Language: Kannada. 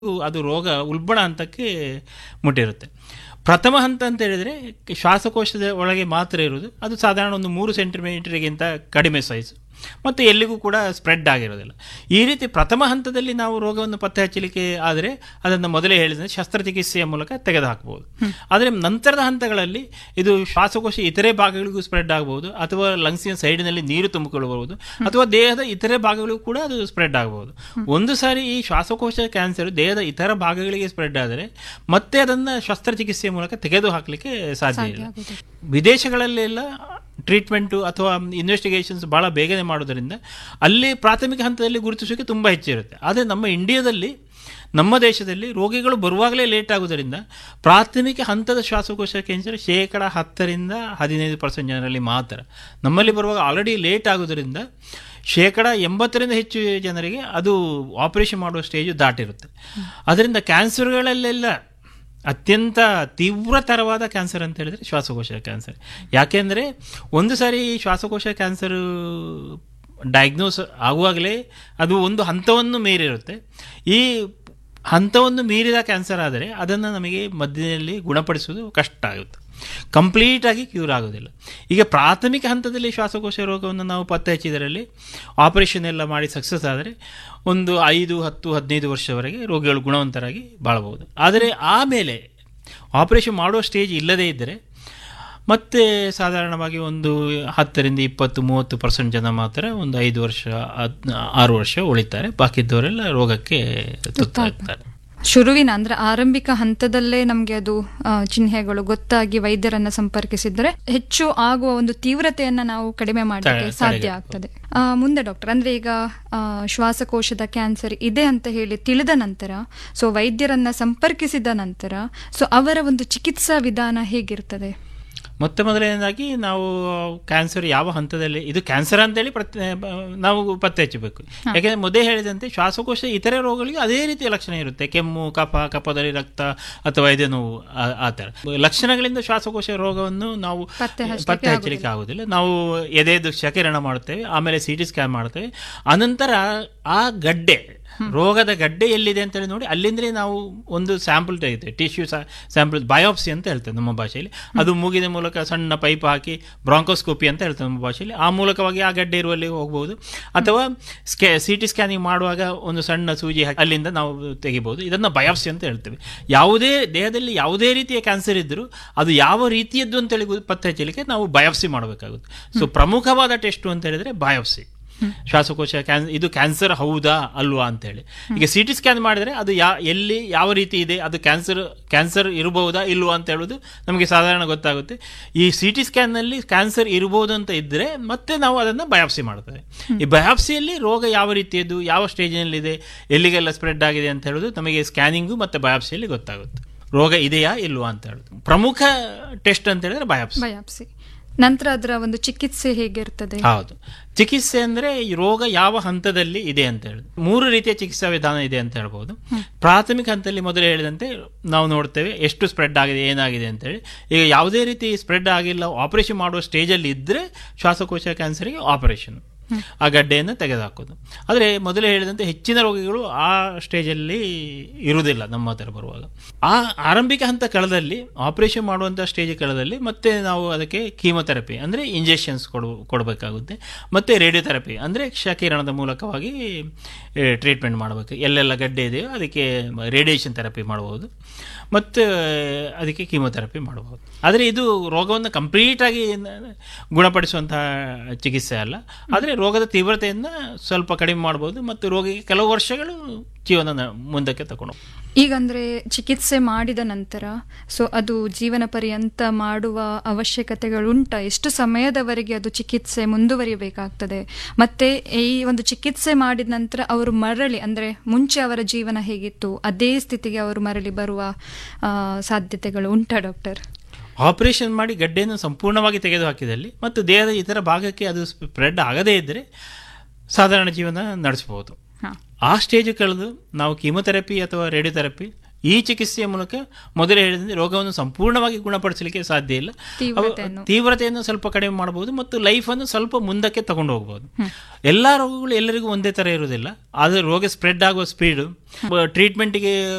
ಅದು ರೋಗ ಉಲ್ಬಣ ಹಂತಕ್ಕೆ ಮುಟ್ಟಿರುತ್ತೆ ಪ್ರಥಮ ಹಂತ ಅಂತ ಹೇಳಿದರೆ ಶ್ವಾಸಕೋಶದ ಒಳಗೆ ಮಾತ್ರ ಇರುವುದು ಅದು ಸಾಧಾರಣ ಒಂದು ಮೂರು ಸೆಂಟಿಮೀಟರ್ಗಿಂತ ಕಡಿಮೆ ಸೈಜ್ ಮತ್ತು ಎಲ್ಲಿಗೂ ಕೂಡ ಸ್ಪ್ರೆಡ್ ಆಗಿರೋದಿಲ್ಲ ಈ ರೀತಿ ಪ್ರಥಮ ಹಂತದಲ್ಲಿ ನಾವು ರೋಗವನ್ನು ಪತ್ತೆ ಹಚ್ಚಲಿಕ್ಕೆ ಆದರೆ ಅದನ್ನು ಮೊದಲೇ ಹೇಳಿದ ಶಸ್ತ್ರಚಿಕಿತ್ಸೆಯ ಮೂಲಕ ತೆಗೆದುಹಾಕಬಹುದು ಆದರೆ ನಂತರದ ಹಂತಗಳಲ್ಲಿ ಇದು ಶ್ವಾಸಕೋಶ ಇತರೆ ಭಾಗಗಳಿಗೂ ಸ್ಪ್ರೆಡ್ ಆಗಬಹುದು ಅಥವಾ ಲಂಗ್ಸಿನ ಸೈಡಿನಲ್ಲಿ ನೀರು ತುಂಬಿಕೊಳ್ಳಬಹುದು ಅಥವಾ ದೇಹದ ಇತರೆ ಭಾಗಗಳಿಗೂ ಕೂಡ ಅದು ಸ್ಪ್ರೆಡ್ ಆಗಬಹುದು ಒಂದು ಸಾರಿ ಈ ಶ್ವಾಸಕೋಶ ಕ್ಯಾನ್ಸರ್ ದೇಹದ ಇತರ ಭಾಗಗಳಿಗೆ ಸ್ಪ್ರೆಡ್ ಆದರೆ ಮತ್ತೆ ಅದನ್ನು ಶಸ್ತ್ರಚಿಕಿತ್ಸೆಯ ಮೂಲಕ ತೆಗೆದು ಹಾಕಲಿಕ್ಕೆ ಸಾಧ್ಯ ಇಲ್ಲ ವಿದೇಶಗಳಲ್ಲೆಲ್ಲ ಟ್ರೀಟ್ಮೆಂಟು ಅಥವಾ ಇನ್ವೆಸ್ಟಿಗೇಷನ್ಸ್ ಭಾಳ ಬೇಗನೆ ಮಾಡೋದರಿಂದ ಅಲ್ಲಿ ಪ್ರಾಥಮಿಕ ಹಂತದಲ್ಲಿ ಗುರುತಿಸೋಕೆ ತುಂಬ ಹೆಚ್ಚಿರುತ್ತೆ ಆದರೆ ನಮ್ಮ ಇಂಡಿಯಾದಲ್ಲಿ ನಮ್ಮ ದೇಶದಲ್ಲಿ ರೋಗಿಗಳು ಬರುವಾಗಲೇ ಲೇಟ್ ಆಗೋದರಿಂದ ಪ್ರಾಥಮಿಕ ಹಂತದ ಶ್ವಾಸಕೋಶ ಕ್ಯಾನ್ಸರ್ ಶೇಕಡ ಹತ್ತರಿಂದ ಹದಿನೈದು ಪರ್ಸೆಂಟ್ ಜನರಲ್ಲಿ ಮಾತ್ರ ನಮ್ಮಲ್ಲಿ ಬರುವಾಗ ಆಲ್ರೆಡಿ ಲೇಟ್ ಆಗೋದರಿಂದ ಶೇಕಡ ಎಂಬತ್ತರಿಂದ ಹೆಚ್ಚು ಜನರಿಗೆ ಅದು ಆಪರೇಷನ್ ಮಾಡುವ ಸ್ಟೇಜು ದಾಟಿರುತ್ತೆ ಅದರಿಂದ ಕ್ಯಾನ್ಸರ್ಗಳಲ್ಲೆಲ್ಲ ಅತ್ಯಂತ ತೀವ್ರತರವಾದ ಕ್ಯಾನ್ಸರ್ ಅಂತ ಹೇಳಿದ್ರೆ ಶ್ವಾಸಕೋಶ ಕ್ಯಾನ್ಸರ್ ಯಾಕೆಂದರೆ ಒಂದು ಸಾರಿ ಈ ಶ್ವಾಸಕೋಶ ಕ್ಯಾನ್ಸರ್ ಡಯಾಗ್ನೋಸ್ ಆಗುವಾಗಲೇ ಅದು ಒಂದು ಹಂತವನ್ನು ಮೀರಿರುತ್ತೆ ಈ ಹಂತವನ್ನು ಮೀರಿದ ಕ್ಯಾನ್ಸರ್ ಆದರೆ ಅದನ್ನು ನಮಗೆ ಮಧ್ಯದಲ್ಲಿ ಗುಣಪಡಿಸುವುದು ಕಷ್ಟ ಆಗುತ್ತೆ ಕಂಪ್ಲೀಟಾಗಿ ಕ್ಯೂರ್ ಆಗೋದಿಲ್ಲ ಈಗ ಪ್ರಾಥಮಿಕ ಹಂತದಲ್ಲಿ ಶ್ವಾಸಕೋಶ ರೋಗವನ್ನು ನಾವು ಪತ್ತೆ ಹಚ್ಚಿದರಲ್ಲಿ ಆಪರೇಷನ್ ಎಲ್ಲ ಮಾಡಿ ಸಕ್ಸಸ್ ಆದರೆ ಒಂದು ಐದು ಹತ್ತು ಹದಿನೈದು ವರ್ಷವರೆಗೆ ರೋಗಿಗಳು ಗುಣವಂತರಾಗಿ ಬಾಳಬಹುದು ಆದರೆ ಆಮೇಲೆ ಆಪರೇಷನ್ ಮಾಡುವ ಸ್ಟೇಜ್ ಇಲ್ಲದೇ ಇದ್ದರೆ ಮತ್ತೆ ಸಾಧಾರಣವಾಗಿ ಒಂದು ಹತ್ತರಿಂದ ಇಪ್ಪತ್ತು ಮೂವತ್ತು ಪರ್ಸೆಂಟ್ ಜನ ಮಾತ್ರ ಒಂದು ಐದು ವರ್ಷ ಆರು ವರ್ಷ ಉಳಿತಾರೆ ಬಾಕಿದ್ದವರೆಲ್ಲ ರೋಗಕ್ಕೆ ತುತ್ತಾಗ್ತಾರೆ ಶುರುವಿನ ಅಂದ್ರೆ ಆರಂಭಿಕ ಹಂತದಲ್ಲೇ ನಮಗೆ ಅದು ಚಿಹ್ನೆಗಳು ಗೊತ್ತಾಗಿ ವೈದ್ಯರನ್ನ ಸಂಪರ್ಕಿಸಿದ್ರೆ ಹೆಚ್ಚು ಆಗುವ ಒಂದು ತೀವ್ರತೆಯನ್ನ ನಾವು ಕಡಿಮೆ ಮಾಡಲಿಕ್ಕೆ ಸಾಧ್ಯ ಆಗ್ತದೆ ಮುಂದೆ ಡಾಕ್ಟರ್ ಅಂದ್ರೆ ಈಗ ಶ್ವಾಸಕೋಶದ ಕ್ಯಾನ್ಸರ್ ಇದೆ ಅಂತ ಹೇಳಿ ತಿಳಿದ ನಂತರ ಸೊ ವೈದ್ಯರನ್ನ ಸಂಪರ್ಕಿಸಿದ ನಂತರ ಸೊ ಅವರ ಒಂದು ಚಿಕಿತ್ಸಾ ವಿಧಾನ ಹೇಗಿರ್ತದೆ ಮೊತ್ತ ಮೊದಲನೇದಾಗಿ ನಾವು ಕ್ಯಾನ್ಸರ್ ಯಾವ ಹಂತದಲ್ಲಿ ಇದು ಕ್ಯಾನ್ಸರ್ ಅಂತೇಳಿ ಪ್ರತಿ ನಾವು ಪತ್ತೆ ಹಚ್ಚಬೇಕು ಯಾಕೆಂದರೆ ಮೊದಲೇ ಹೇಳಿದಂತೆ ಶ್ವಾಸಕೋಶ ಇತರೆ ರೋಗಗಳಿಗೆ ಅದೇ ರೀತಿಯ ಲಕ್ಷಣ ಇರುತ್ತೆ ಕೆಮ್ಮು ಕಫ ಕಫದಲ್ಲಿ ರಕ್ತ ಅಥವಾ ಎದೆ ನೋವು ಆ ಥರ ಲಕ್ಷಣಗಳಿಂದ ಶ್ವಾಸಕೋಶ ರೋಗವನ್ನು ನಾವು ಪತ್ತೆ ಹಚ್ಚಲಿಕ್ಕೆ ಆಗುದಿಲ್ಲ ನಾವು ಎದೆದು ಶಕಿರಣ ಮಾಡುತ್ತೇವೆ ಆಮೇಲೆ ಸಿ ಟಿ ಸ್ಕ್ಯಾನ್ ಮಾಡ್ತೇವೆ ಅನಂತರ ಆ ಗಡ್ಡೆ ರೋಗದ ಗಡ್ಡೆ ಎಲ್ಲಿದೆ ಅಂತೇಳಿ ನೋಡಿ ಅಲ್ಲಿಂದಲೇ ನಾವು ಒಂದು ಸ್ಯಾಂಪಲ್ ತೆಗಿತೇವೆ ಟಿಶ್ಯೂ ಸ್ಯಾಂಪಲ್ ಬಯೋಪ್ಸಿ ಅಂತ ಹೇಳ್ತೇವೆ ನಮ್ಮ ಭಾಷೆಯಲ್ಲಿ ಅದು ಮೂಗಿನ ಮೂಲಕ ಸಣ್ಣ ಪೈಪ್ ಹಾಕಿ ಬ್ರಾಂಕೋಸ್ಕೋಪಿ ಅಂತ ಹೇಳ್ತೇವೆ ನಮ್ಮ ಭಾಷೆಯಲ್ಲಿ ಆ ಮೂಲಕವಾಗಿ ಆ ಗಡ್ಡೆ ಇರುವಲ್ಲಿ ಹೋಗ್ಬೋದು ಅಥವಾ ಸ್ಕ್ಯಾ ಸಿ ಟಿ ಸ್ಕ್ಯಾನಿಂಗ್ ಮಾಡುವಾಗ ಒಂದು ಸಣ್ಣ ಸೂಜಿ ಹಾಕಿ ಅಲ್ಲಿಂದ ನಾವು ತೆಗಿಬೋದು ಇದನ್ನು ಬಯೋಪ್ಸಿ ಅಂತ ಹೇಳ್ತೇವೆ ಯಾವುದೇ ದೇಹದಲ್ಲಿ ಯಾವುದೇ ರೀತಿಯ ಕ್ಯಾನ್ಸರ್ ಇದ್ದರೂ ಅದು ಯಾವ ರೀತಿಯದ್ದು ಅಂತೇಳಿ ಪತ್ತೆ ಹಚ್ಚಲಿಕ್ಕೆ ನಾವು ಬಯೋಪ್ಸಿ ಮಾಡಬೇಕಾಗುತ್ತೆ ಸೊ ಪ್ರಮುಖವಾದ ಟೆಸ್ಟು ಅಂತ ಹೇಳಿದ್ರೆ ಬಯೋಪ್ಸಿ ಶ್ವಾಸಕೋಶ ಕ್ಯಾನ್ ಇದು ಕ್ಯಾನ್ಸರ್ ಹೌದಾ ಅಲ್ವಾ ಅಂತೇಳಿ ಈಗ ಸಿ ಟಿ ಸ್ಕ್ಯಾನ್ ಮಾಡಿದರೆ ಅದು ಯಾ ಎಲ್ಲಿ ಯಾವ ರೀತಿ ಇದೆ ಅದು ಕ್ಯಾನ್ಸರ್ ಕ್ಯಾನ್ಸರ್ ಇರಬಹುದಾ ಇಲ್ವಾ ಅಂತ ಹೇಳೋದು ನಮಗೆ ಸಾಧಾರಣ ಗೊತ್ತಾಗುತ್ತೆ ಈ ಸಿ ಟಿ ಸ್ಕ್ಯಾನ್ನಲ್ಲಿ ಕ್ಯಾನ್ಸರ್ ಇರಬಹುದು ಅಂತ ಇದ್ದರೆ ಮತ್ತೆ ನಾವು ಅದನ್ನು ಬಯಾಪ್ಸಿ ಮಾಡ್ತೇವೆ ಈ ಬಯಾಪ್ಸಿಯಲ್ಲಿ ರೋಗ ಯಾವ ರೀತಿಯದ್ದು ಯಾವ ಸ್ಟೇಜಿನಲ್ಲಿದೆ ಎಲ್ಲಿಗೆಲ್ಲ ಸ್ಪ್ರೆಡ್ ಆಗಿದೆ ಅಂತ ಹೇಳೋದು ನಮಗೆ ಸ್ಕ್ಯಾನಿಂಗು ಮತ್ತು ಬಯಾಪ್ಸಿಯಲ್ಲಿ ಗೊತ್ತಾಗುತ್ತೆ ರೋಗ ಇದೆಯಾ ಇಲ್ವಾ ಅಂತ ಹೇಳೋದು ಪ್ರಮುಖ ಟೆಸ್ಟ್ ಅಂತ ಹೇಳಿದ್ರೆ ಬಯಾಪ್ಸಿ ಬಯಾಪ್ಸಿ ನಂತರ ಅದರ ಒಂದು ಚಿಕಿತ್ಸೆ ಹೇಗಿರ್ತದೆ ಹೌದು ಚಿಕಿತ್ಸೆ ಅಂದ್ರೆ ಈ ರೋಗ ಯಾವ ಹಂತದಲ್ಲಿ ಇದೆ ಅಂತ ಹೇಳಿ ಮೂರು ರೀತಿಯ ಚಿಕಿತ್ಸಾ ವಿಧಾನ ಇದೆ ಅಂತ ಹೇಳ್ಬೋದು ಪ್ರಾಥಮಿಕ ಹಂತದಲ್ಲಿ ಮೊದಲು ಹೇಳಿದಂತೆ ನಾವು ನೋಡ್ತೇವೆ ಎಷ್ಟು ಸ್ಪ್ರೆಡ್ ಆಗಿದೆ ಏನಾಗಿದೆ ಅಂತೇಳಿ ಈಗ ಯಾವುದೇ ರೀತಿ ಸ್ಪ್ರೆಡ್ ಆಗಿಲ್ಲ ಆಪರೇಷನ್ ಮಾಡುವ ಸ್ಟೇಜಲ್ಲಿ ಇದ್ದರೆ ಶ್ವಾಸಕೋಶ ಕ್ಯಾನ್ಸರ್ಗೆ ಆಪರೇಷನ್ ಆ ಗಡ್ಡೆಯನ್ನು ತೆಗೆದುಹಾಕೋದು ಆದರೆ ಮೊದಲೇ ಹೇಳಿದಂತೆ ಹೆಚ್ಚಿನ ರೋಗಿಗಳು ಆ ಸ್ಟೇಜಲ್ಲಿ ಇರುವುದಿಲ್ಲ ನಮ್ಮ ಹತ್ರ ಬರುವಾಗ ಆ ಆರಂಭಿಕ ಹಂತ ಕಳೆದಲ್ಲಿ ಆಪರೇಷನ್ ಮಾಡುವಂಥ ಸ್ಟೇಜ್ ಕಳೆದಲ್ಲಿ ಮತ್ತೆ ನಾವು ಅದಕ್ಕೆ ಕೀಮೊಥೆರಪಿ ಅಂದರೆ ಇಂಜೆಕ್ಷನ್ಸ್ ಕೊಡ ಕೊಡಬೇಕಾಗುತ್ತೆ ಮತ್ತು ರೇಡಿಯೋಥೆರಪಿ ಅಂದರೆ ಕ್ಷಕಿರಣದ ಮೂಲಕವಾಗಿ ಟ್ರೀಟ್ಮೆಂಟ್ ಮಾಡಬೇಕು ಎಲ್ಲೆಲ್ಲ ಗಡ್ಡೆ ಇದೆಯೋ ಅದಕ್ಕೆ ರೇಡಿಯೇಷನ್ ಥೆರಪಿ ಮಾಡಬಹುದು ಮತ್ತು ಅದಕ್ಕೆ ಕೀಮೊಥೆರಪಿ ಮಾಡಬಹುದು ಆದರೆ ಇದು ರೋಗವನ್ನು ಕಂಪ್ಲೀಟಾಗಿ ಗುಣಪಡಿಸುವಂತಹ ಚಿಕಿತ್ಸೆ ಅಲ್ಲ ಆದರೆ ರೋಗದ ತೀವ್ರತೆಯನ್ನು ಸ್ವಲ್ಪ ಕಡಿಮೆ ಮಾಡ್ಬೋದು ಮತ್ತು ರೋಗಿಗೆ ಕೆಲವು ವರ್ಷಗಳು ಜೀವನ ಮುಂದಕ್ಕೆ ತಗೊಂಡು ಈಗಂದ್ರೆ ಚಿಕಿತ್ಸೆ ಮಾಡಿದ ನಂತರ ಸೊ ಅದು ಜೀವನ ಪರ್ಯಂತ ಮಾಡುವ ಅವಶ್ಯಕತೆಗಳುಂಟ ಎಷ್ಟು ಸಮಯದವರೆಗೆ ಅದು ಚಿಕಿತ್ಸೆ ಮುಂದುವರಿಯಬೇಕಾಗ್ತದೆ ಮತ್ತೆ ಈ ಒಂದು ಚಿಕಿತ್ಸೆ ಮಾಡಿದ ನಂತರ ಅವರು ಮರಳಿ ಅಂದ್ರೆ ಮುಂಚೆ ಅವರ ಜೀವನ ಹೇಗಿತ್ತು ಅದೇ ಸ್ಥಿತಿಗೆ ಅವರು ಮರಳಿ ಬರುವ ಸಾಧ್ಯತೆಗಳು ಉಂಟಾ ಡಾಕ್ಟರ್ ಆಪರೇಷನ್ ಮಾಡಿ ಗಡ್ಡೆಯನ್ನು ಸಂಪೂರ್ಣವಾಗಿ ತೆಗೆದು ಹಾಕಿದಲ್ಲಿ ಮತ್ತು ದೇಹದ ಇತರ ಭಾಗಕ್ಕೆ ಅದು ಸ್ಪ್ರೆಡ್ ಆಗದೇ ಇದ್ದರೆ ಸಾಧಾರಣ ಜೀವನ ನಡೆಸಬಹುದು ಆ ಸ್ಟೇಜ್ ಕಳೆದು ನಾವು ಕೀಮೊಥೆರಪಿ ಅಥವಾ ರೇಡಿಯೋಥೆರಪಿ ಈ ಚಿಕಿತ್ಸೆಯ ಮೂಲಕ ಮೊದಲೇ ಹೇಳಿದಂತೆ ರೋಗವನ್ನು ಸಂಪೂರ್ಣವಾಗಿ ಗುಣಪಡಿಸಲಿಕ್ಕೆ ಸಾಧ್ಯ ಇಲ್ಲ ಅವು ತೀವ್ರತೆಯನ್ನು. ತೀವ್ರತೆಯನ್ನು ಸ್ವಲ್ಪ ಕಡಿಮೆ ಮಾಡಬಹುದು ಮತ್ತು ಲೈಫನ್ನು ಸ್ವಲ್ಪ ಮುಂದಕ್ಕೆ ತಗೊಂಡು ಹೋಗಬಹುದು ಎಲ್ಲ ರೋಗಗಳು ಎಲ್ಲರಿಗೂ ಒಂದೇ ತರ ಇರುವುದಿಲ್ಲ ಆದರೆ ರೋಗ ಸ್ಪ್ರೆಡ್ ಆಗುವ ಸ್ಪೀಡು ಟ್ರೀಟ್ಮೆಂಟ್ಗೆ